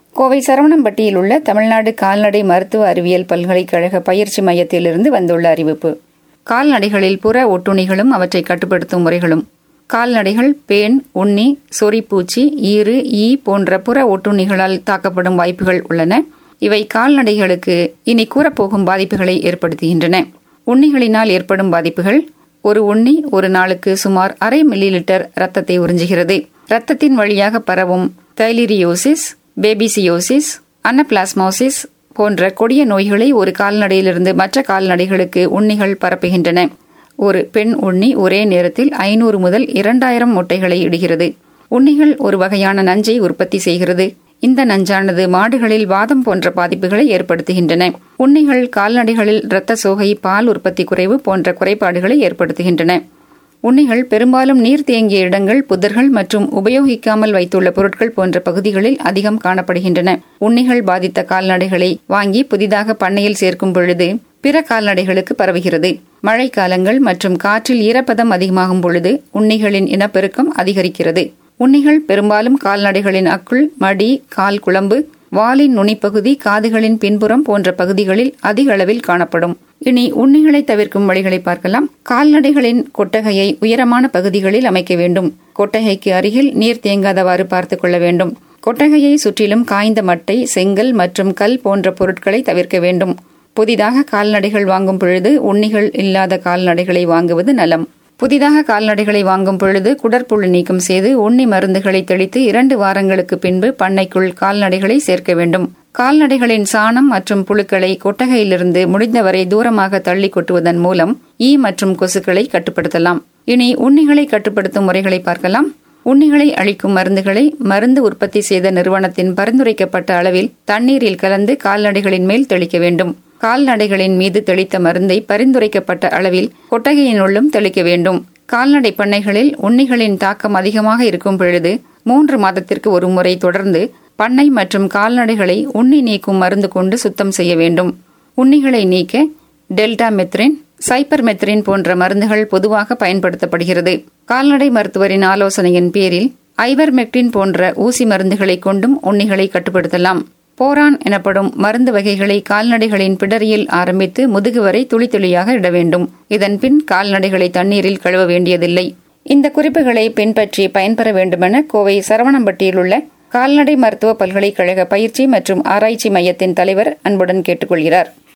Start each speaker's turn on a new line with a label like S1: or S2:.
S1: கோவை சரவணம்பட்டியில் உள்ள தமிழ்நாடு கால்நடை மருத்துவ அறிவியல் பல்கலைக்கழக பயிற்சி மையத்திலிருந்து வந்துள்ள அறிவிப்பு கால்நடைகளில் புற ஒட்டுண்ணிகளும் அவற்றை கட்டுப்படுத்தும் முறைகளும் கால்நடைகள் பேன் உண்ணி சொறிப்பூச்சி ஈறு ஈ போன்ற புற ஒட்டுண்ணிகளால் தாக்கப்படும் வாய்ப்புகள் உள்ளன இவை கால்நடைகளுக்கு இனி கூறப்போகும் பாதிப்புகளை ஏற்படுத்துகின்றன உண்ணிகளினால் ஏற்படும் பாதிப்புகள் ஒரு உண்ணி ஒரு நாளுக்கு சுமார் அரை மில்லி லிட்டர் ரத்தத்தை உறிஞ்சுகிறது ரத்தத்தின் வழியாக பரவும் தைலிரியோசிஸ் பேபிசியோசிஸ் அனபிளாஸ்மோசிஸ் போன்ற கொடிய நோய்களை ஒரு கால்நடையிலிருந்து மற்ற கால்நடைகளுக்கு உண்ணிகள் பரப்புகின்றன ஒரு பெண் உண்ணி ஒரே நேரத்தில் ஐநூறு முதல் இரண்டாயிரம் முட்டைகளை இடுகிறது உண்ணிகள் ஒரு வகையான நஞ்சை உற்பத்தி செய்கிறது இந்த நஞ்சானது மாடுகளில் வாதம் போன்ற பாதிப்புகளை ஏற்படுத்துகின்றன உண்ணிகள் கால்நடைகளில் இரத்த சோகை பால் உற்பத்தி குறைவு போன்ற குறைபாடுகளை ஏற்படுத்துகின்றன உண்ணிகள் பெரும்பாலும் நீர் தேங்கிய இடங்கள் புதர்கள் மற்றும் உபயோகிக்காமல் வைத்துள்ள பொருட்கள் போன்ற பகுதிகளில் அதிகம் காணப்படுகின்றன உண்ணிகள் பாதித்த கால்நடைகளை வாங்கி புதிதாக பண்ணையில் சேர்க்கும் பொழுது பிற கால்நடைகளுக்கு பரவுகிறது மழைக்காலங்கள் மற்றும் காற்றில் ஈரப்பதம் அதிகமாகும் பொழுது உண்ணிகளின் இனப்பெருக்கம் அதிகரிக்கிறது உண்ணிகள் பெரும்பாலும் கால்நடைகளின் அக்குள் மடி கால் குழம்பு வாலின் நுனிப்பகுதி காதுகளின் பின்புறம் போன்ற பகுதிகளில் அதிக அளவில் காணப்படும் இனி உண்ணிகளை தவிர்க்கும் வழிகளை பார்க்கலாம் கால்நடைகளின் கொட்டகையை உயரமான பகுதிகளில் அமைக்க வேண்டும் கொட்டகைக்கு அருகில் நீர் தேங்காதவாறு பார்த்து கொள்ள வேண்டும் கொட்டகையை சுற்றிலும் காய்ந்த மட்டை செங்கல் மற்றும் கல் போன்ற பொருட்களை தவிர்க்க வேண்டும் புதிதாக கால்நடைகள் வாங்கும் பொழுது உண்ணிகள் இல்லாத கால்நடைகளை வாங்குவது நலம் புதிதாக கால்நடைகளை வாங்கும் பொழுது குடற்புழு நீக்கம் செய்து உண்ணி மருந்துகளை தெளித்து இரண்டு வாரங்களுக்கு பின்பு பண்ணைக்குள் கால்நடைகளை சேர்க்க வேண்டும் கால்நடைகளின் சாணம் மற்றும் புழுக்களை கொட்டகையிலிருந்து முடிந்தவரை தூரமாக தள்ளி கொட்டுவதன் மூலம் ஈ மற்றும் கொசுக்களை கட்டுப்படுத்தலாம் இனி உண்ணிகளை கட்டுப்படுத்தும் முறைகளை பார்க்கலாம் உண்ணிகளை அழிக்கும் மருந்துகளை மருந்து உற்பத்தி செய்த நிறுவனத்தின் பரிந்துரைக்கப்பட்ட அளவில் தண்ணீரில் கலந்து கால்நடைகளின் மேல் தெளிக்க வேண்டும் கால்நடைகளின் மீது தெளித்த மருந்தை பரிந்துரைக்கப்பட்ட அளவில் கொட்டகையினுள்ளும் தெளிக்க வேண்டும் கால்நடை பண்ணைகளில் உண்ணிகளின் தாக்கம் அதிகமாக இருக்கும் பொழுது மூன்று மாதத்திற்கு ஒரு முறை தொடர்ந்து பண்ணை மற்றும் கால்நடைகளை உண்ணி நீக்கும் மருந்து கொண்டு சுத்தம் செய்ய வேண்டும் உண்ணிகளை நீக்க டெல்டா மெத்ரின் சைப்பர் மெத்ரின் போன்ற மருந்துகள் பொதுவாக பயன்படுத்தப்படுகிறது கால்நடை மருத்துவரின் ஆலோசனையின் பேரில் ஐவர்மெக்டின் போன்ற ஊசி மருந்துகளை கொண்டும் உண்ணிகளை கட்டுப்படுத்தலாம் போரான் எனப்படும் மருந்து வகைகளை கால்நடைகளின் பிடரியில் ஆரம்பித்து முதுகு வரை துளி துளியாக இட வேண்டும் இதன் பின் கால்நடைகளை தண்ணீரில் கழுவ வேண்டியதில்லை இந்த குறிப்புகளை பின்பற்றி பயன்பெற வேண்டுமென கோவை சரவணம்பட்டியில் உள்ள கால்நடை மருத்துவ பல்கலைக்கழக பயிற்சி மற்றும் ஆராய்ச்சி மையத்தின் தலைவர் அன்புடன் கேட்டுக்கொள்கிறார்